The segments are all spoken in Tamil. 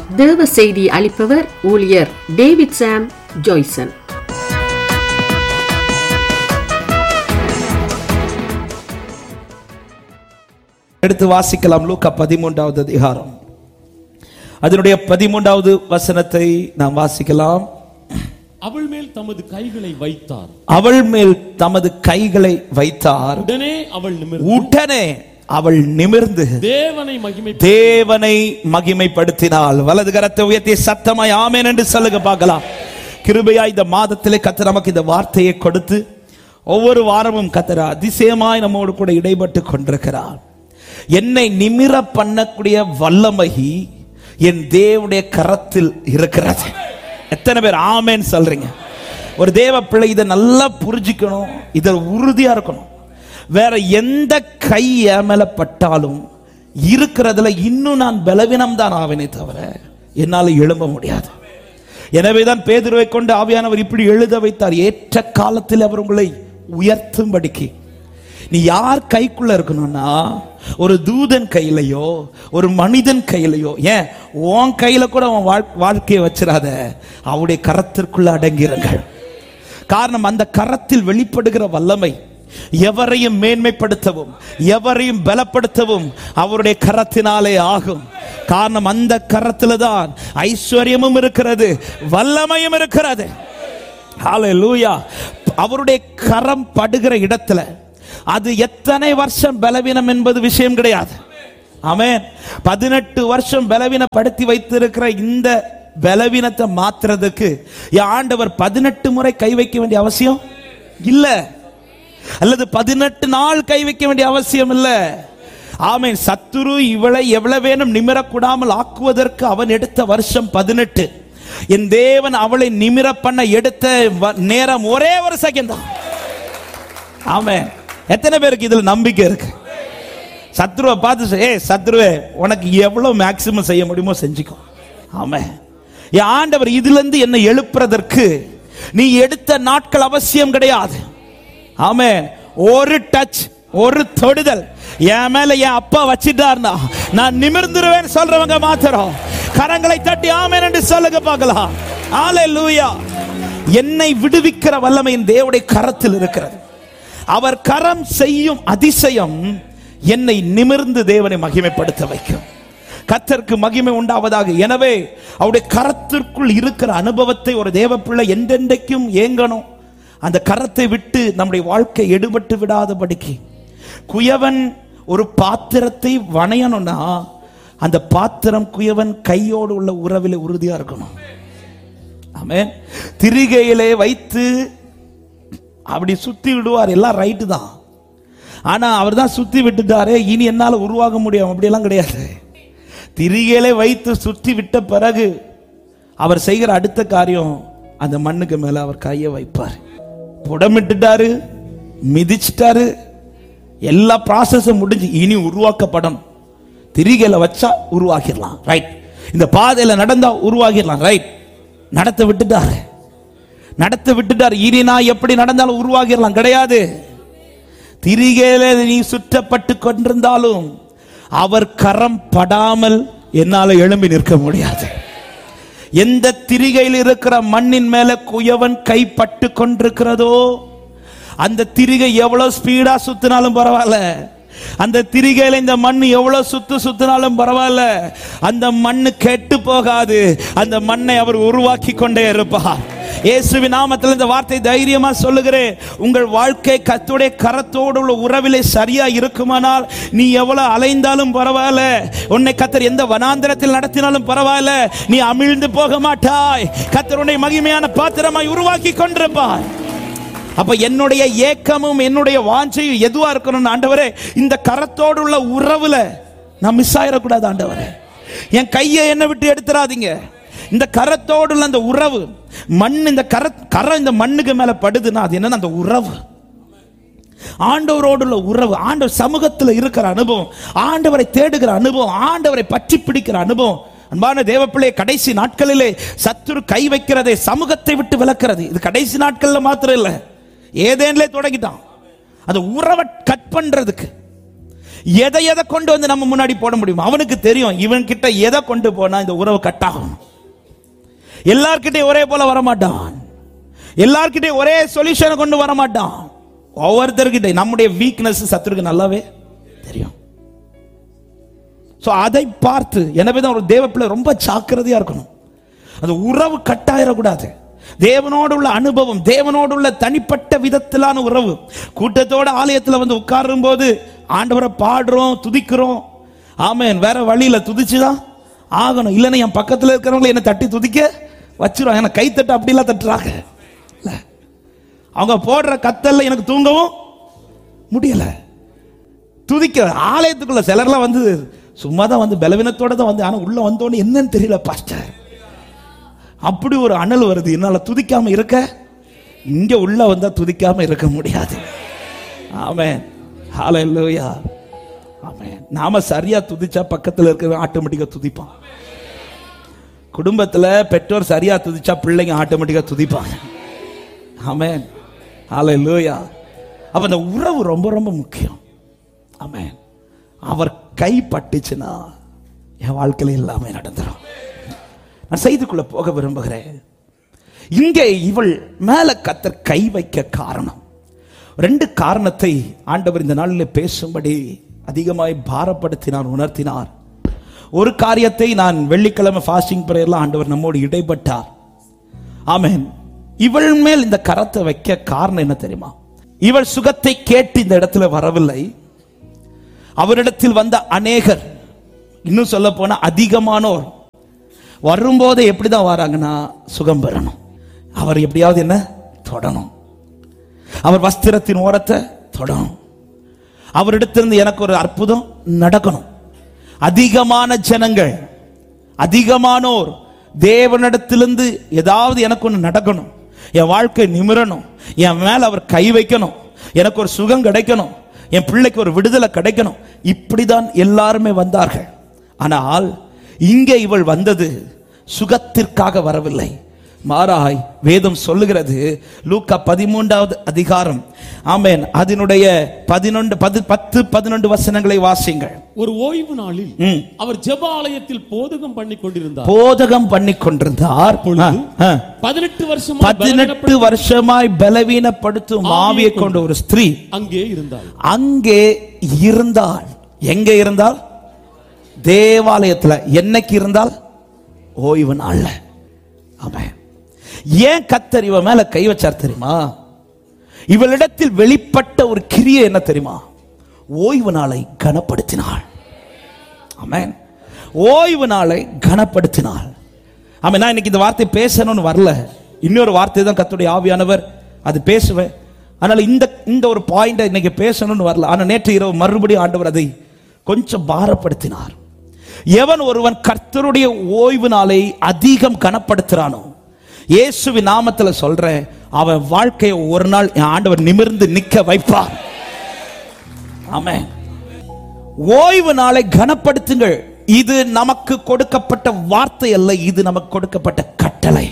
தேவ செய்தி அளிப்பவர் ஊழியர் டேவிட் சாம் ஜாய்சன் எடுத்து வாசிக்கலாம் லூக்கா பதிமூன்றாவது அதிகாரம் அதனுடைய பதிமூன்றாவது வசனத்தை நாம் வாசிக்கலாம் அவள் மேல் தமது கைகளை வைத்தார் அவள் மேல் தமது கைகளை வைத்தார் உடனே அவள் நிமிர்ந்து உடனே அவள் நிமிர்ந்து தேவனை மகிமை தேவனை மகிமைப்படுத்தினாள் வலது கரத்தை உயர்த்தி சத்தமாய் ஆமென் என்று சொல்லுங்க பார்க்கலாம் கிருபையா இந்த மாதத்திலே கத்தர் நமக்கு இந்த வார்த்தையை கொடுத்து ஒவ்வொரு வாரமும் கத்தர் அதிசயமாய் நம்மோடு கூட இடைப்பட்டு கொண்டிருக்கிறார் என்னை நிமிர பண்ணக்கூடிய வல்லமை என் தேவனுடைய கரத்தில் இருக்கிறது எத்தனை பேர் ஆமென் சொல்றீங்க ஒரு தேவ பிள்ளை இதை நல்லா புரிஞ்சுக்கணும் இதில் உறுதியா இருக்கணும் வேற எந்த கை என் மேல பட்டாலும் இருக்கிறதுல இன்னும் நான் பலவீனம் தான் ஆவேனே தவிர என்னால் எழும்ப முடியாது எனவே தான் பேதுருவை கொண்டு ஆவியானவர் இப்படி எழுத வைத்தார் ஏற்ற காலத்தில் அவர் உங்களை உயர்த்தும்படிக்கு நீ யார் கைக்குள்ள இருக்கணும்னா ஒரு தூதன் கையிலையோ ஒரு மனிதன் கையிலையோ ஏன் உன் கையில கூட அவன் வாழ்- வாழ்க்கையை வச்சிடாத அவருடைய கரத்திற்குள்ள அடங்கிருங்கள் காரணம் அந்த கரத்தில் வெளிப்படுகிற வல்லமை எவரையும் மேன்மைப்படுத்தவும் எவரையும் பலப்படுத்தவும் அவருடைய கரத்தினாலே ஆகும் காரணம் அந்த கரத்துல தான் ஐஸ்வர்யமும் இருக்கிறது வல்லமையும் இருக்கிறது ஹalleluya அவருடைய கரம் படுகிற இடத்துல அது எத்தனை வருஷம் பலவீனம் என்பது விஷயம் கிடையாது ஆமென் பதினெட்டு வருஷம் பலவீனப்படுத்தி வைத்திருக்கிற இந்த பலவீனத்தை மாத்துறதுக்கு என் ஆண்டவர் பதினெட்டு முறை கை வைக்க வேண்டிய அவசியம் இல்ல அல்லது பதினெட்டு நாள் கை வைக்க வேண்டிய அவசியம் இல்ல ஆமென் சத்துரு இவளை எவ்வளவு வேணும் நிமிரக்கூடாமல் ஆக்குவதற்கு அவன் எடுத்த வருஷம் பதினெட்டு என் தேவன் அவளை நிமிர பண்ண எடுத்த வ- நேரம் ஒரே ஒரு செகண்ட் தான் ஆமென் எத்தனை பேருக்கு இதுல நம்பிக்கை இருக்கு சத்ருவை பார்த்து சொ- ஏய் சத்ருவே உனக்கு எவ்வளவு மேக்சிமம் செய்ய முடியுமோ செஞ்சுக்கோ ஆமே என் ஆண்டவர் இதுல இருந்து என்னை எழுப்புறதற்கு நீ எடுத்த நாட்கள் அவசியம் கிடையாது ஆமே ஒரு டச் ஒரு தொடுதல் என் மேல என் அப்பா வச்சிட்டார்னா நான் நிமிர்ந்துருவேன் சொல்றவங்க மாத்திரம் கரங்களை தட்டி ஆமென் என்று சொல்லுங்க பார்க்கலாம் ஹalleluya என்னை விடுவிக்கிற வல்லமை என் தேவனுடைய கரத்தில் இருக்கிறது அவர் கரம் செய்யும் அதிசயம் என்னை நிமிர்ந்து தேவனை மகிமைப்படுத்த வைக்கும் கத்தருக்கு மகிமை உண்டாவதாக எனவே அவருடைய கரத்திற்குள் இருக்கிற அனுபவத்தை ஒரு தேவ பிள்ளை என்றென்றைக்கும் ஏங்கணும் அந்த கரத்தை விட்டு நம்முடைய வாழ்க்கை எடுபட்டு விடாதபடிக்கு குயவன் ஒரு பாத்திரத்தை வணையணும்னா அந்த பாத்திரம் குயவன் கையோடு உள்ள உறவிலே உறுதியா இருக்கணும் ஆமென் திரிகையிலே வைத்து அப்படி சுத்தி விடுவார் எல்லாம் ரைட்டு தான் ஆனா அவர் தான் சுத்தி விட்டுட்டாரே இனி என்னால உருவாக முடியும் அப்படியெல்லாம் கிடையாது திரிகையிலே வைத்து சுற்றி விட்ட பிறகு அவர் செய்கிற அடுத்த காரியம் அந்த மண்ணுக்கு மேல அவர் கையை வைப்பார் புடமிட்டுட்டாரு மிதிச்சிட்டாரு எல்லா ப்ராசஸும் முடிஞ்சு இனி உருவாக்கப்படணும் திரிகையில வச்சா உருவாக்கிடலாம் ரைட் இந்த பாதையில நடந்தா உருவாக்கிடலாம் ரைட் நடத்த விட்டுட்டாரு நடத்த விட்டுட்டார் இனி நான் எப்படி நடந்தாலும் உருவாகிடலாம் கிடையாது திரிகையில நீ சுற்றப்பட்டு கொண்டிருந்தாலும் அவர் கரம் படாமல் என்னால எழும்பி நிற்க முடியாது எந்த திரிகையில் இருக்கிற மண்ணின் மேல குயவன் கை பட்டு கொண்டிருக்கிறதோ அந்த திரிகை எவ்வளவு ஸ்பீடா சுத்தினாலும் பரவாயில்ல அந்த திரிகையில இந்த மண் எவ்வளவு சுத்து சுத்தினாலும் பரவாயில்ல அந்த மண்ணு கெட்டு போகாது அந்த மண்ணை அவர் உருவாக்கி கொண்டே இருப்பார் இயேசுவின் நாமத்தில் இந்த வார்த்தை தைரியமா சொல்லுகிறேன் உங்கள் வாழ்க்கை கத்துடைய கரத்தோடு உள்ள உறவிலே சரியா இருக்குமானால் நீ எவ்வளவு அலைந்தாலும் பரவாயில்ல உன்னை கத்தர் எந்த வனாந்திரத்தில் நடத்தினாலும் பரவாயில்ல நீ அமிழ்ந்து போக மாட்டாய் கத்தர் உன்னை மகிமையான பாத்திரமாய் உருவாக்கி கொண்டிருப்பாய் அப்ப என்னுடைய ஏக்கமும் என்னுடைய வாஞ்சையும் எதுவா இருக்கணும் ஆண்டவரே இந்த கரத்தோடு உள்ள உறவுல நான் மிஸ் ஆயிடக்கூடாது ஆண்டவரே என் கையை என்னை விட்டு எடுத்துறாதீங்க இந்த கரத்தோடு உள்ள அந்த உறவு மண் இந்த கர கரம் இந்த மண்ணுக்கு மேல படுதுன்னா அது என்னன்னா அந்த உறவு ஆண்டவரோடு உள்ள உறவு ஆண்டவர் சமூகத்தில் இருக்கிற அனுபவம் ஆண்டவரை தேடுகிற அனுபவம் ஆண்டவரை பற்றி பிடிக்கிற அனுபவம் அன்பான தேவப்பிள்ளை கடைசி நாட்களிலே சத்துரு கை வைக்கிறதை சமூகத்தை விட்டு விளக்குறது இது கடைசி நாட்கள்ல மாத்திரம் இல்ல ஏதேன்லே தொடங்கிட்டான் அந்த உறவை கட் பண்றதுக்கு எதை எதை கொண்டு வந்து நம்ம முன்னாடி போட முடியும் அவனுக்கு தெரியும் இவன் கிட்ட எதை கொண்டு போனா இந்த உறவு கட்டாகும் எல்லார்கிட்டயும் ஒரே போல வரமாட்டான் எல்லார்கிட்டயும் ஒரே சொல்யூஷனை கொண்டு வர மாட்டான் ஒவ்வொருத்தர்கிட்ட நம்முடைய வீக்னஸ் சத்துருக்கு நல்லாவே தெரியும் சோ அதை பார்த்து எனவே தான் ஒரு தேவ பிள்ளை ரொம்ப ஜாக்கிரதையா இருக்கணும் அந்த உறவு கட்டாயிடக்கூடாது தேவனோடு உள்ள அனுபவம் தேவனோடு உள்ள தனிப்பட்ட விதத்திலான உறவு கூட்டத்தோட ஆலயத்துல வந்து உட்காரும் போது ஆண்டவரை பாடுறோம் துதிக்கிறோம் ஆமென் வேற வழியில துதிச்சுதான் ஆகணும் இல்லைன்னா என் பக்கத்துல இருக்கிறவங்களை என்ன தட்டி துதிக்க வச்சிருவாங்க எனக்கு கை தட்டு அப்படிலாம் தட்டுறாங்க இல்ல அவங்க போடுற கத்தல்ல எனக்கு தூங்கவும் முடியல துதிக்க ஆலயத்துக்குள்ள சிலர்லாம் வந்து சும்மா தான் வந்து பலவீனத்தோட தான் வந்து ஆனா உள்ள வந்தோடனே என்னன்னு தெரியல பாஸ்டர் அப்படி ஒரு அனல் வருது என்னால துதிக்காம இருக்க இங்க உள்ள வந்தா துதிக்காம இருக்க முடியாது ஆமென் ஹalleluya ஆமென் நாம சரியா துதிச்சா பக்கத்துல இருக்கிறவன் ஆட்டோமேட்டிக்கா துதிப்பான் குடும்பத்துல பெற்றோர் சரியா துதிச்சா பிள்ளைங்க ஆட்டோமேட்டிக்கா துதிப்பாங்க ஆமென் ஹalleluya அப்ப அந்த உறவு ரொம்ப ரொம்ப முக்கியம் ஆமென் அவர் கை பட்டுச்சுன்னா என் வாழ்க்கையில எல்லாமே நடந்துரும் நான் செய்திக்குள்ள போக விரும்புகிறேன் இங்கே இவள் மேல கத்தர் கை வைக்க காரணம் ரெண்டு காரணத்தை ஆண்டவர் இந்த நாளில் பேசும்படி அதிகமாய் பாரப்படுத்தினார் உணர்த்தினார் ஒரு காரியத்தை நான் வெள்ளிக்கிழமை ஃபாஸ்டிங் பிரேயர்ல ஆண்டவர் நம்மோடு இடைப்பட்டார் ஆமென் இவள் மேல் இந்த கரத்தை வைக்க காரணம் என்ன தெரியுமா இவள் சுகத்தை கேட்டு இந்த இடத்துல வரவில்லை அவரிடத்தில் வந்த அநேகர் இன்னும் சொல்ல போனா அதிகமானோர் வரும்போதே எப்படிதான் வராங்கன்னா சுகம் பெறணும் அவர் எப்படியாவது என்ன தொடணும் அவர் வஸ்திரத்தின் ஓரத்தை தொடணும் அவரிடத்திலிருந்து எனக்கு ஒரு அற்புதம் நடக்கணும் அதிகமான ஜனங்கள் அதிகமானோர் தேவனிடத்திலிருந்து ஏதாவது எனக்கு ஒன்று நடக்கணும் என் வாழ்க்கை நிமிரணும் என் மேல அவர் கை வைக்கணும் எனக்கு ஒரு சுகம் கிடைக்கணும் என் பிள்ளைக்கு ஒரு விடுதலை கிடைக்கணும் இப்படிதான் எல்லாருமே வந்தார்கள் ஆனால் இங்கே இவள் வந்தது சுகத்திற்காக வரவில்லை மாறாய் வேதம் சொல்லுகிறது லூக்கா பதிமூன்றாவது அதிகாரம் ஆமென் அதனுடைய பதினொன்று பது பத்து பதினொன்று வசனங்களை வாசிங்கள் ஒரு ஓய்வு நாளில் ம். அவர் ஜெப ஆலயத்தில் போதகம் பண்ணி கொண்டிருந்தார் போதகம் பண்ணி கொண்டிருந்தார் அப்பொழுது ஆ, ஆ. பதினெட்டு வருஷம் பதினெட்டு வருஷமாய் பலவீனப்படுத்தும் ஆவியை கொண்ட ஒரு ஸ்திரீ அங்கே இருந்தார் அங்கே இருந்தாள் எங்க இருந்தால் தேவாலயத்துல என்னைக்கு இருந்தால் ஓய்வு நாள்ல ஆமென் ஏன் கத்தர் இவ மேல கை வச்சார் தெரியுமா இவளிடத்தில் வெளிப்பட்ட ஒரு கிரியை என்ன தெரியுமா ஓய்வு நாளை கனப்படுத்தினாள் ஆமென் ஓய்வு நாளை கனப்படுத்தினாள் ஆமென் நான் இன்னைக்கு இந்த வார்த்தை பேசணும்னு வரல இன்னொரு வார்த்தை தான் கத்துடைய ஆவியானவர் அது பேசுவேன் அதனால இந்த இந்த ஒரு பாயிண்ட் இன்னைக்கு பேசணும்னு வரல ஆனா நேற்று இரவு மறுபடியும் ஆண்டவர் அதை கொஞ்சம் பாரப்படுத்தினார் எவன் ஒருவன் கர்த்தருடைய ஓய்வு நாளை அதிகம் கனப்படுத்துறானோ இயேசுவின் நாமத்துல சொல்றேன் அவன் வாழ்க்கையை ஒரு நாள் என் ஆண்டவர் நிமிர்ந்து நிக்க வைப்பார் ஆமென் ஓய்வு நாளை கனப்படுத்துங்கள் இது நமக்கு கொடுக்கப்பட்ட வார்த்தை அல்ல இது நமக்கு கொடுக்கப்பட்ட கட்டளை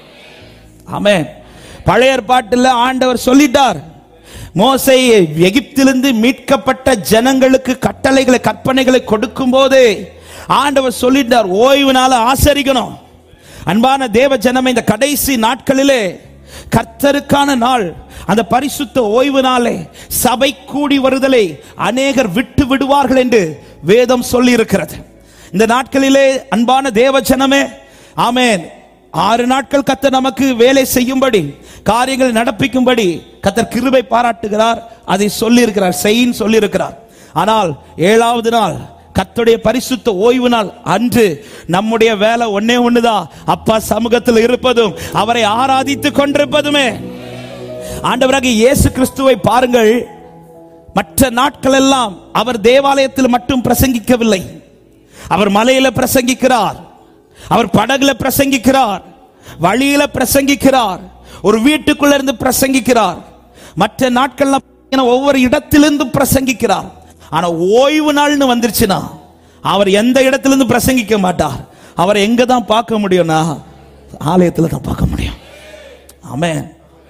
ஆமென் பழைய ஏற்பாட்டில் ஆண்டவர் சொல்லிட்டார் மோசை எகிப்திலிருந்து மீட்கப்பட்ட ஜனங்களுக்கு கட்டளைகளை கற்பனைகளை கொடுக்கும் போது ஆண்டவர் சொல்லிட்டார் ஓய்வு நாளை ஆசரிக்கணும் அன்பான தேவ ஜனமே இந்த கடைசி நாட்களிலே கர்த்தருக்கான நாள் அந்த பரிசுத்த ஓய்வு நாளே சபை கூடி வருதலை அநேகர் விட்டு விடுவார்கள் என்று வேதம் சொல்லி இருக்கிறது இந்த நாட்களிலே அன்பான தேவ ஜனமே ஆமென் ஆறு நாட்கள் கத்தர் நமக்கு வேலை செய்யும்படி காரியங்கள் நடப்பிக்கும்படி கத்தர் கிருபை பாராட்டுகிறார் அதை சொல்லி இருக்கிறார் செய்யின்னு சொல்லி இருக்கிறார் ஆனால் ஏழாவது நாள் கர்த்தருடைய பரிசுத்த ஓய்வு நாள் அன்று நம்முடைய வேலை ஒன்னே ஒண்ணுதான் அப்பா சமூகத்தில் இருப்பதும் அவரை ஆராதித்துக் கொண்டிருப்பதுமே ஆண்டவராக இயேசு கிறிஸ்துவை பாருங்கள் மற்ற நாட்கள் எல்லாம் அவர் தேவாலயத்தில் மட்டும் பிரசங்கிக்கவில்லை அவர் மலையில பிரசங்கிக்கிறார் அவர் படகுல பிரசங்கிக்கிறார் வழியில பிரசங்கிக்கிறார் ஒரு வீட்டுக்குள்ள இருந்து பிரசங்கிக்கிறார் மற்ற நாட்கள்ல பார்த்தீங்கன்னா ஒவ்வொரு இடத்திலிருந்து பிரசங்கிக்கிறார் ஆனா ஓய்வு நாள்னு வந்துருச்சுன்னா அவர் எந்த இடத்திலிருந்து பிரசங்கிக்க மாட்டார் அவரை எங்க தான் பார்க்க முடியும்னா ஆலயத்துல தான் பார்க்க முடியும் ஆமென்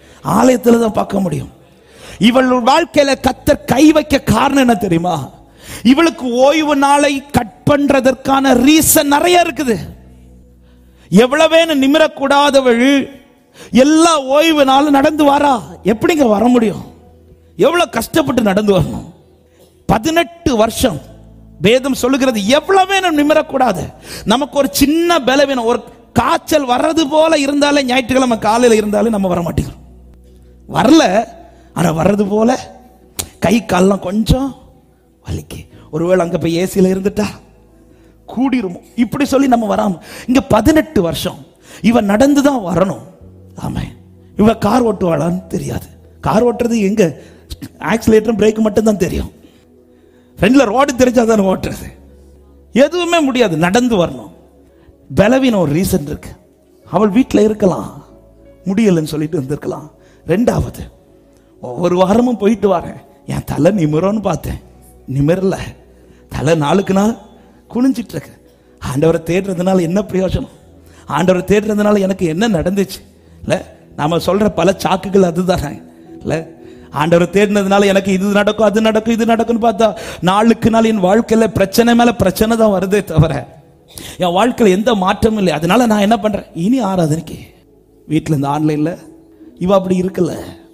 ஆலயத்துல தான் பார்க்க முடியும் இவள் வாழ்க்கையில கத்தர் கை வைக்க காரணம் என்ன தெரியுமா இவளுக்கு ஓய்வு நாளை கட் பண்றதற்கான ரீசன் நிறைய இருக்குது எவ்வளவேன்னு நிமிரக்கூடாதவள் எல்லா ஓய்வு நாளும் நடந்து வரா எப்படிங்க வர முடியும் எவ்வளவு கஷ்டப்பட்டு நடந்து வரணும் பதினெட்டு வருஷம் வேதம் சொல்லுகிறது எவ்வளவு நம்ம நிமிரக்கூடாது நமக்கு ஒரு சின்ன பலவீனம் ஒரு காய்ச்சல் வர்றது போல இருந்தாலே ஞாயிற்றுக்கிழமை காலையில் இருந்தாலே நம்ம வர மாட்டேங்கிறோம் வரல ஆனா வர்றது போல கை கால்லாம் கொஞ்சம் வலிக்கு ஒருவேளை அங்க போய் ஏசியில் இருந்துட்டா கூடிருமோ இப்படி சொல்லி நம்ம வராம இங்க பதினெட்டு வருஷம் இவ நடந்து தான் வரணும் ஆமா இவ கார் ஓட்டுவாளான்னு தெரியாது கார் ஓட்டுறது எங்க ஆக்சிலேட்டரும் பிரேக் மட்டும் தான் தெரியும் ஃப்ரெண்ட்ல ரோடு தெரிஞ்சா தானே ஓட்டுறது எதுவுமே முடியாது நடந்து வரணும் பலவீனம் ஒரு ரீசன் இருக்கு அவள் வீட்டில் இருக்கலாம் முடியலைன்னு சொல்லிட்டு வந்திருக்கலாம் ரெண்டாவது ஒவ்வொரு வாரமும் போயிட்டு வரேன் என் தலை நிமிரோன்னு பார்த்தேன் நிமிரல தலை நாளுக்கு நாள் குனிஞ்சிட்டு இருக்கு ஆண்டவரை தேடுறதுனால என்ன பிரயோஜனம் ஆண்டவரை தேடுறதுனால எனக்கு என்ன நடந்துச்சு இல்ல நாம சொல்ற பல சாக்குகள் அதுதானே இல்ல ஆண்டவரை தேடினதுனால எனக்கு இது நடக்கும் அது நடக்கும் இது நடக்கும்னு பார்த்தா நாளுக்கு நாள் என் வாழ்க்கையில பிரச்சனை மேல பிரச்சனை தான் வருதே தவிர என் வாழ்க்கையில எந்த மாற்றமும் இல்லை அதனால நான் என்ன பண்றேன் இனி ஆராதனைக்கு வீட்டில் இந்த ஆன்லைன்ல இவ அப்படி இருக்கல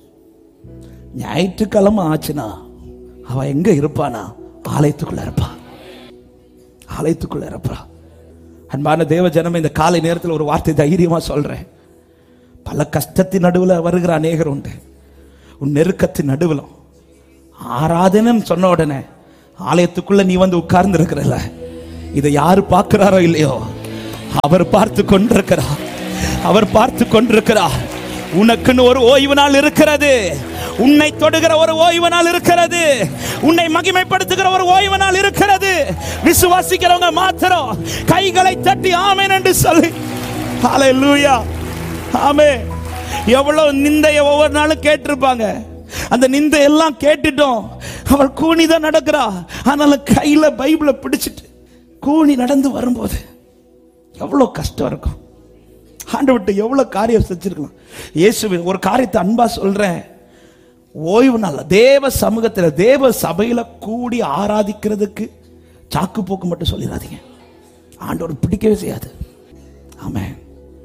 ஞாயிற்றுக்கிழமை ஆச்சுன்னா அவ எங்க இருப்பானா ஆலயத்துக்குள்ள இருப்பா ஆலயத்துக்குள்ள இருப்பா அன்பான தேவ ஜனமே இந்த காலை நேரத்தில் ஒரு வார்த்தை தைரியமா சொல்றேன் பல கஷ்டத்தின் நடுவில் வருகிற அநேகர் உண்டு உன் நெருக்கத்தின் நடுவில் ஆராதனைன்னு சொன்ன உடனே ஆலயத்துக்குள்ள நீ வந்து உட்கார்ந்து இருக்கிறல்ல இதை யாரு பார்க்கிறாரோ இல்லையோ அவர் பார்த்து கொண்டிருக்கிறார் அவர் பார்த்து கொண்டிருக்கிறார் உனக்குன்னு ஒரு ஓய்வு நாள் இருக்கிறது உன்னை தொடுகிற ஒரு ஓய்வு நாள் இருக்கிறது உன்னை மகிமைப்படுத்துகிற ஒரு ஓய்வு நாள் இருக்கிறது விசுவாசிக்கிறவங்க மாத்திரம் கைகளை தட்டி ஆமென் என்று சொல்லி ஹalleluya ஆமே எவ்வளவு நிந்தைய ஒவ்வொரு நாளும் கேட்டிருப்பாங்க அந்த நிந்தை எல்லாம் கேட்டுட்டோம் அவள் கூனி தான் நடக்கிறா அதனால கையில பைபிளை பிடிச்சிட்டு கூனி நடந்து வரும்போது எவ்வளவு கஷ்டம் இருக்கும் ஆண்டவர்கிட்ட எவ்வளவு காரியம் செஞ்சிருக்கலாம் இயேசுவின் ஒரு காரியத்தை அன்பா சொல்றேன் ஓய்வு நாள் தேவ சமூகத்தில் தேவ சபையில கூடி ஆராதிக்கிறதுக்கு சாக்கு போக்கு மட்டும் சொல்லிடாதீங்க ஆண்டவர் பிடிக்கவே செய்யாது ஆமென்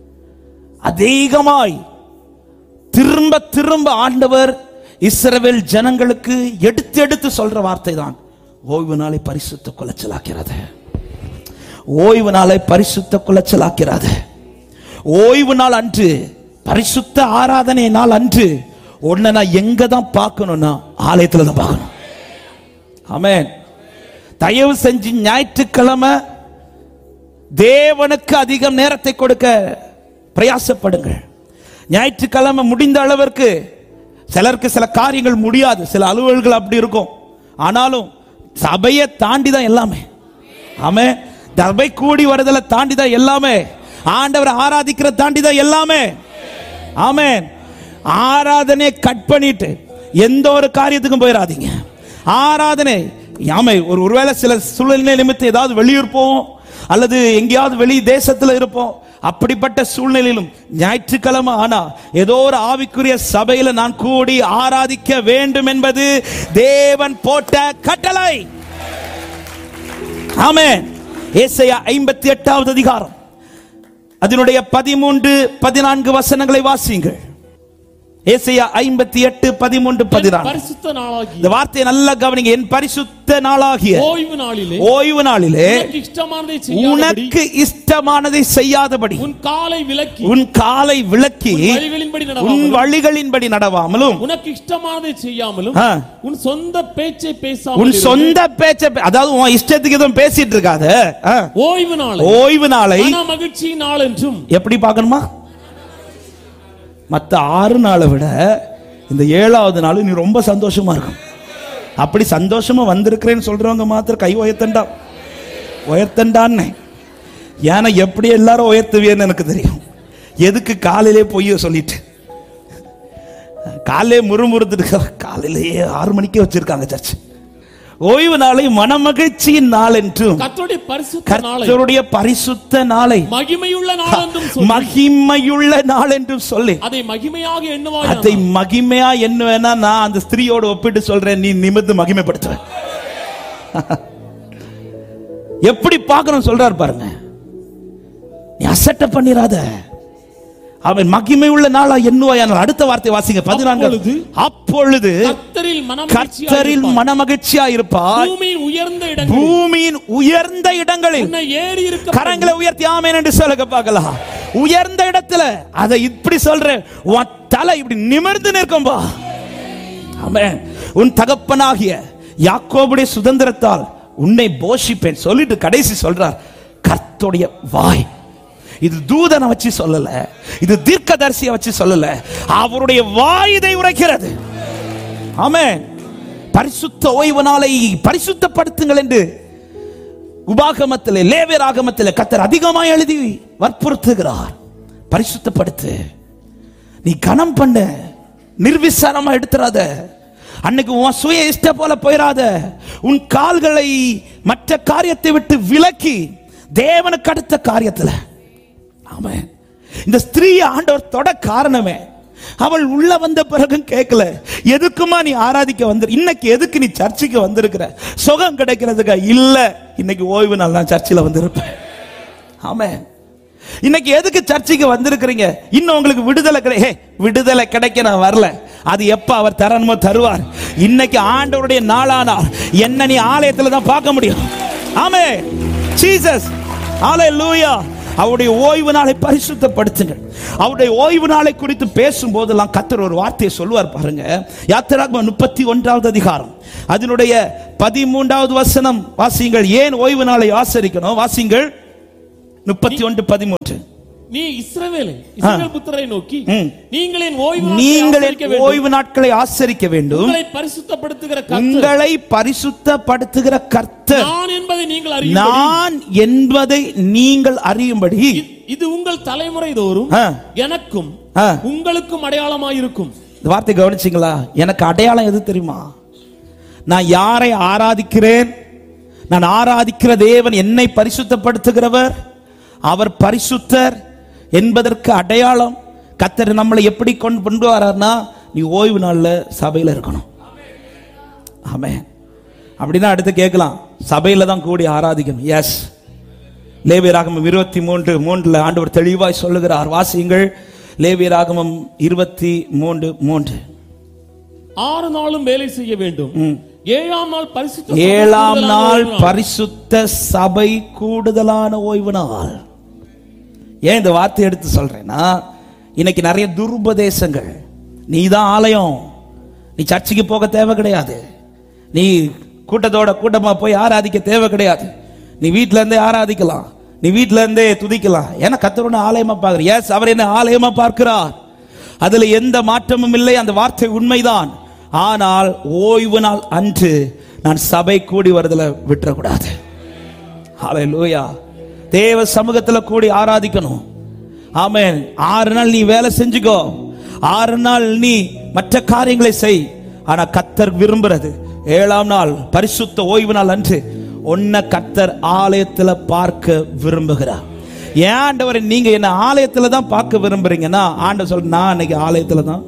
அதிகமாய் திரும்ப திரும்ப ஆண்டவர் இஸ்ரவேல் ஜனங்களுக்கு எடுத்து எடுத்து சொல்ற வார்த்தை தான் ஓய்வு நாளை பரிசுத்த குலைச்சலாக்கிறது ஓய்வு நாளை பரிசுத்த குலைச்சலாக்கிறது ஓய்வு நாள் அன்று பரிசுத்த ஆராதனை நாள் அன்று உன்னை நான் எங்க தான் பார்க்கணும்னா ஆலயத்துல தான் பார்க்கணும் ஆமென் தயவு செஞ்சு ஞாயிற்றுக்கிழமை தேவனுக்கு அதிகம் நேரத்தை கொடுக்க பிரயாசப்படுங்கள் ஞாயிற்றுக்கிழமை முடிந்த அளவிற்கு சிலருக்கு சில காரியங்கள் முடியாது சில அலுவல்கள் அப்படி இருக்கும் ஆனாலும் சபையை தாண்டி தான் எல்லாமே ஆமே சபை கூடி வருதலை தாண்டி தான் எல்லாமே ஆண்டவர் ஆராதிக்கிற தாண்டி தான் எல்லாமே ஆமென் ஆராதனை கட் பண்ணிட்டு எந்த ஒரு காரியத்துக்கும் போயிடாதீங்க ஆராதனை ஆமை ஒரு ஒருவேளை சில சூழ்நிலை நிமித்தம் ஏதாவது வெளியூர் போவோம் அல்லது எங்கேயாவது வெளி தேசத்துல இருப்போம் அப்படிப்பட்ட சூழ்நிலையிலும் ஞாயிற்றுக்கிழமை ஆனா ஏதோ ஒரு ஆவிக்குரிய சபையில நான் கூடி ஆராதிக்க வேண்டும் என்பது தேவன் போட்ட கட்டளை ஆமென் ஏசாயா ஐம்பத்தி எட்டாவது அதிகாரம் அதனுடைய பதிமூன்று பதினான்கு வசனங்களை வாசியுங்கள் ஏசாயா ஐம்பத்தி எட்டு பதிமூன்று பதினான்கு பரிசுத்த நாளாகி இந்த வார்த்தையை நல்லா கவனிங்க என் பரிசுத்த நாளாகிய ஓய்வு நாளிலே ஓய்வு நாளிலே உனக்கு இஷ்டமானதை செய்யாதபடி உனக்கு இஷ்டமானதை செய்யாதபடி உன் காலை விலக்கி உன் காலை விளக்கி வழிகளின்படி உன் நடவாமலும் வழிகளின்படி நடவாமலும் உனக்கு இஷ்டமானதை செய்யாமலும் ஆ. உன் சொந்த பேச்சை உன் பேசாமல் இரு. சொந்த பேச்ச பே- அதாவது உன் இஷ்டத்துக்கு எதுவும் பேசிட்டு இருக்காத ஆ. ஓய்வு நாளை ஓய்வு நாளை மன மகிழ்ச்சி நாள் என்றும் எப்படி பார்க்கணுமா மத்த ஆறு நாளை விட இந்த ஏழாவது நாள் நீ ரொம்ப சந்தோஷமா இருக்கும் அப்படி சந்தோஷமா வந்திருக்கிறேன்னு சொல்றவங்க மாத்திரம் கை உயர்த்தண்டா உயர்த்தண்டான்னு ஏன்னா எப்படி எல்லாரும் உயர்த்துவியன்னு எனக்கு தெரியும் எதுக்கு காலையிலே பொய்ய சொல்லிட்டு காலையிலே முறுமுறுத்துட்டு காலையிலேயே ஆறு மணிக்கே வச்சிருக்காங்க சர்ச் ஓய்வு நாளை மனமகிழ்ச்சியின் நாள் என்றும் கர்த்தருடைய பரிசுத்த நாளை கர்த்தருடைய பரிசுத்த நாளை மகிமையுள்ள நாள் என்றும் சொல்லி மகிமையுள்ள நாள் என்றும் சொல்லி அதை மகிமையாக எண்ணுவாய் அதை மகிமையா என்ன வேணா நான் அந்த ஸ்திரீயோட ஒப்பிட்டு சொல்றேன் நீ நிமிர்ந்து மகிமைப்படுத்துவ எப்படி பார்க்கணும் சொல்றாரு பாருங்க நீ அசட்ட பண்ணிராத அவன் மகிமை உள்ள நாளா எண்ணுவாயானால் அடுத்த வார்த்தை வாசிங்க பதினான்கு அப்பொழுது அப்பொழுது கர்த்தரில் மனம் கர்த்தரில் மனமகிழ்ச்சியா இருப்பார் பூமியின் உயர்ந்த இடங்கள் பூமியின் உயர்ந்த இடங்களில் உன்னை ஏறி இருக்க கரங்களை உயர்த்தி ஆமேன் என்று சொல்லுங்க பார்க்கலாம் உயர்ந்த இடத்துல அதை இப்படி சொல்றேன் உன் தலை இப்படி நிமிர்ந்து நிற்கும்பா ஆமென் உன் தகப்பனாகிய யாக்கோபுடைய சுதந்திரத்தால் உன்னை போஷிப்பேன் சொல்லிட்டு கடைசி சொல்றார் கர்த்தருடைய வாய் இது தூதனை வச்சு சொல்லல இது தீர்க்கதரிசியை வச்சு சொல்லல அவருடைய வாய் இதை உரைக்கிறது ஆமென் பரிசுத்த ஓய்வு நாளை பரிசுத்தப்படுத்துங்கள் என்று உபாகமத்திலே லேவியர் ஆகமத்திலே கத்தர் அதிகமாக எழுதி வற்புறுத்துகிறார் பரிசுத்தப்படுத்து நீ கனம் பண்ண நிர்விசாரமா எடுத்துறாத அன்னைக்கு உன் சுய இஷ்ட போல போயிடாத உன் கால்களை மற்ற காரியத்தை விட்டு விலக்கி தேவனுக்கு அடுத்த காரியத்துல ஆமென் இந்த ஸ்திரீயை ஆண்டவர் தொட காரணமே அவள் உள்ள வந்த பிறகும் கேட்கல எதுக்குமா நீ ஆராதிக்க வந்து இன்னைக்கு எதுக்கு நீ சர்ச்சுக்கு வந்திருக்கிற சுகம் கிடைக்கிறதுக்கா இல்ல இன்னைக்கு ஓய்வு நாள் நான் சர்ச்சில் வந்திருப்பேன் ஆமென் இன்னைக்கு எதுக்கு சர்ச்சுக்கு வந்திருக்கிறீங்க இன்னும் உங்களுக்கு விடுதலை கிடை ஹே, விடுதலை கிடைக்க நான் வரல அது எப்ப அவர் தரணுமோ தருவார் இன்னைக்கு ஆண்டவருடைய நாளானார் என்ன நீ ஆலயத்துல தான் பார்க்க முடியும் ஆமே ஜீசஸ் ஹalleluya அவருடைய ஓய்வு நாளை பரிசுத்தப்படுத்துங்கள் அவருடைய ஓய்வு நாளை குறித்து பேசும் போதெல்லாம் கத்தர் ஒரு வார்த்தையை சொல்லுவார் பாருங்க யாத்திராகமம் முப்பத்தி ஒன்றாவது அதிகாரம் அதனுடைய பதிமூன்றாவது வசனம் வாசிங்கள் ஏன் ஓய்வு நாளை ஆசரிக்கணும் வாசிங்கள் முப்பத்தி ஒன்று பதிமூன்று நீ இஸ்ரவேலை இஸ்ரவேல் புத்திரரை நோக்கி ம். நீங்கள் என் ஓய்வு நாட்களை நீங்கள் ஆசரிக்க வேண்டும். ஓய்வு நாட்களை ஆசரிக்க வேண்டும் உங்களை பரிசுத்தப்படுத்துகிற கர்த்தர் உங்களை பரிசுத்தப்படுத்துகிற கர்த்தர் நான் என்பதை நீங்கள் அறியும்படி நான் என்பதை நீங்கள் அறியும்படி இ- இது உங்கள் தலைமுறை தோறும் ஆ. எனக்கும் ஆ. உங்களுக்கும் அடையாளமாயிருக்கும் இந்த வார்த்தை கவனிச்சிங்களா எனக்கு அடையாளம் எது தெரியுமா நான் யாரை ஆராதிக்கிறேன் நான் ஆராதிக்கிற தேவன் என்னை பரிசுத்தப்படுத்துகிறவர் அவர் பரிசுத்தர் என்பதற்கு அடையாளம் கத்தர் நம்மளை எப்படி கொண்டு கொண்டு வரார்னா நீ ஓய்வு நாள்ல சபையில இருக்கணும் ஆமென் அப்படின்னா அடுத்து கேட்கலாம் சபையில தான் கூடி ஆராதிக்கணும் எஸ் லேவியராகமம் இருபத்தி மூன்று மூன்றுல ஆண்டவர் தெளிவாய் சொல்லுகிறார் வாசியுங்கள் லேவியராகமம் இருபத்தி மூன்று மூன்று ஆறு நாளும் வேலை செய்ய வேண்டும் ஏழாம் நாள் பரிசுத்த ஏழாம் கூடுதலான நாள் ஓய்வு நாள். பரிசுத்த சபை கூடுதலான ஓய்வு நாள் ஏன் இந்த வார்த்தை எடுத்து சொல்றேன்னா இன்னைக்கு நிறைய துருபதேசங்கள் நீ தான் ஆலயம் நீ சர்ச்சுக்கு போக தேவை கிடையாது நீ கூட்டத்தோட கூட்டமா போய் ஆராதிக்க தேவை கிடையாது நீ வீட்ல இருந்தே ஆராதிக்கலாம் நீ வீட்ல இருந்தே துதிக்கலாம் ஏன்னா கத்தரோட ஆலயமா பார்க்கிற எஸ் அவர் என்ன ஆலயமா பார்க்கிறார் அதுல எந்த மாற்றமும் இல்லை அந்த வார்த்தை உண்மைதான் ஆனால் ஓய்வு நாள் அன்று நான் சபை கூடி வருதல விட்டுறக்கூடாது ஹalleluya தேவ சமூகத்துல கூடி ஆராதிக்கணும் ஆமென் ஆறு நாள் நீ வேலை செஞ்சுக்கோ ஆறு நாள் நீ மற்ற காரியங்களை செய் ஆனா கத்தர் விரும்புறது ஏழாம் நாள் பரிசுத்த ஓய்வு நாள் அன்று உன்னை கத்தர் ஆலயத்துல பார்க்க விரும்புகிறார் ஏன் ஆண்டவரை நீங்க என்ன ஆலயத்துல தான் பார்க்க விரும்புறீங்கன்னா ஆண்டவர் சொல்ற நான் அன்னைக்கு ஆலயத்துல தான்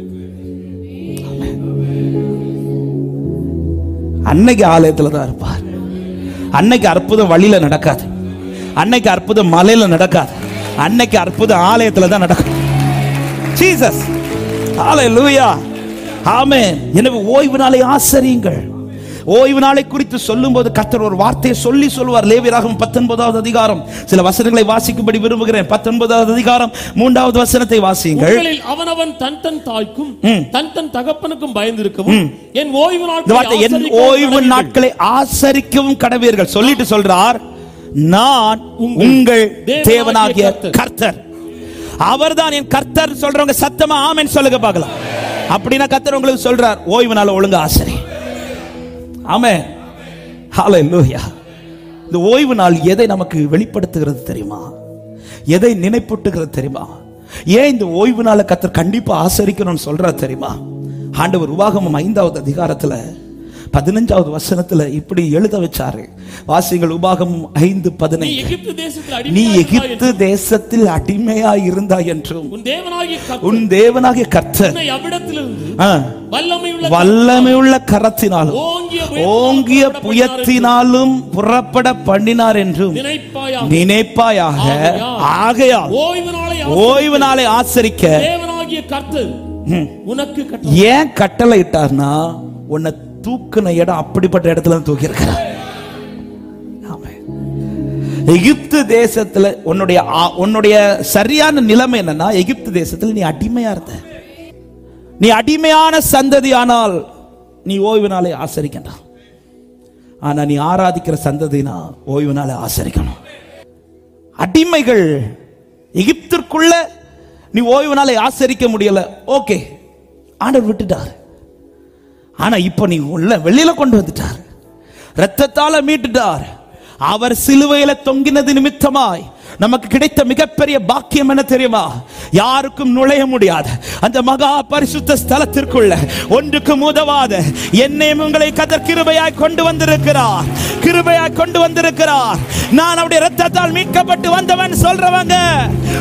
அன்னைக்கு ஆலயத்துல தான் இருப்பார் அன்னைக்கு அற்புதம் வழியில நடக்காது அன்னைக்கு அற்புதம் மலையில நடக்காது அன்னைக்கு அற்புதம் ஆலயத்துல தான் நடக்கும் ஜீசஸ் ஹalleluya ஆமென் எனவே ஓய்வு நாளை ஆசரியுங்கள் ஓய்வு நாளை குறித்து சொல்லும்போது கர்த்தர் ஒரு வார்த்தையை சொல்லி சொல்லுவார் லேவியராகும் பத்தொன்பதாவது அதிகாரம் சில வசனங்களை வாசிக்கும்படி விரும்புகிறேன் பத்தொன்பதாவது அதிகாரம் மூன்றாவது வசனத்தை வாசியுங்கள் உங்களில் அவனவன் தன் தன் தாய்க்கும் ம். தன் தன் தகப்பனுக்கும் பயந்திருக்கவும் என் ஓய்வு இந்த வார்த்தை என் நாட்களை ஓய்வு நாட்களை ஆசரிக்கவும் கடவீர்கள் சொல்லிட்டு சொல்றார் நான் உங்கள் தேவனாகிய கர்த்தர் அவர்தான் என் கர்த்தர் சொல்றவங்க சத்தமா ஆமென் சொல்லுங்க பார்க்கலாம் அப்படின்னா கர்த்தர் உங்களுக்கு சொல்றார் ஓய்வு நாள் ஒழுங்கா ஆசரி ஆமென் ஹalleluya இந்த ஓய்வு நாள் எதை நமக்கு வெளிப்படுத்துகிறது தெரியுமா எதை நினைப்பூட்டுகிறது தெரியுமா ஏன் இந்த ஓய்வு நாளை கத்தர் கண்டிப்பா ஆசரிக்கணும்னு சொல்றார் தெரியுமா ஆண்டவர் உபாகமம் ஐந்தாவது அதிகாரத்துல பதினஞ்சாவது வசனத்துல இப்படி எழுத வச்சாரு வாசிங்கள் உபாகம் ஐந்து நீ பதினைந்து எகிப்து தேசத்தில் நீ அடிமையாய் எகிப்து தேசத்தில் அடிமையாய் இருந்தாய் என்றும் உன் தேவனாகிய கர்த்தர் உன் தேவனாகிய கர்த்தர் உன்னை அவ்விடத்திலிருந்து ஆ, வல்லமையுள்ள வல்லமையுள்ள கரத்தினாலும் ஓங்கிய ஓங்கிய புயத்தினாலும் புறப்பட பண்ணினார் என்றும் நினைப்பாயாக நினைப்பாயாக ஆகையால் ஓய்வு நாளை ஓய்வு நாளை ஆசரிக்க தேவனாகிய கர்த்தர் உனக்கு கட்ட ஏன் கட்டளை இட்டார்னா உன்னை தூக்குன இடம் அப்படிப்பட்ட இடத்துல தான் தூக்கி இருக்கிறார் எகிப்து தேசத்துல உன்னுடைய ஆ- உன்னுடைய சரியான நிலைமை என்னன்னா எகிப்து தேசத்துல நீ அடிமையா இருந்த நீ அடிமையான சந்ததியானால் நீ ஓய்வு நாளை ஆசரிக்கணும் ஆனா நீ ஆராதிக்கிற சந்ததினா ஓய்வு நாளை ஆசரிக்கணும் அடிமைகள் எகிப்திற்குள்ள நீ ஓய்வு நாளை ஆசரிக்க முடியல ஓகே ஆண்டவர் விட்டுட்டார் ஆனா இப்போ நீ உள்ள வெளியில கொண்டு வந்துட்டார் ரத்தத்தால மீட்டுட்டார் அவர் சிலுவையில தொங்கினது நிமித்தமாய் நமக்கு கிடைத்த மிகப்பெரிய பாக்கியம் என்ன தெரியுமா யாருக்கும் நுழைய முடியாது அந்த மகா பரிசுத்த ஸ்தலத்திற்குள்ள ஒன்றுக்கும் உதவாத என்னையும் உங்களை கதர் கிருபையாய் கொண்டு வந்திருக்கிறார் கிருபையாய் கொண்டு வந்திருக்கிறார் நான் அவருடைய ரத்தத்தால் மீட்கப்பட்டு வந்தவன் சொல்றவங்க